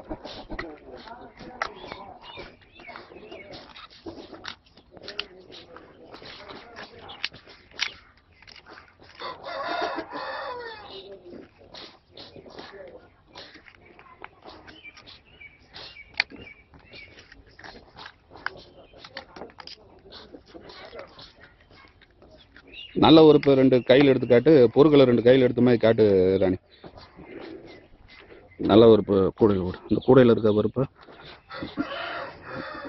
நல்ல உறுப்பு ரெண்டு கையில் எடுத்து காட்டு பொருட்களை ரெண்டு கையில் எடுத்த மாதிரி காட்டு ராணி நல்ல உறுப்பு கூடையில் விடு இந்த கூடையில் இருக்க உறுப்பு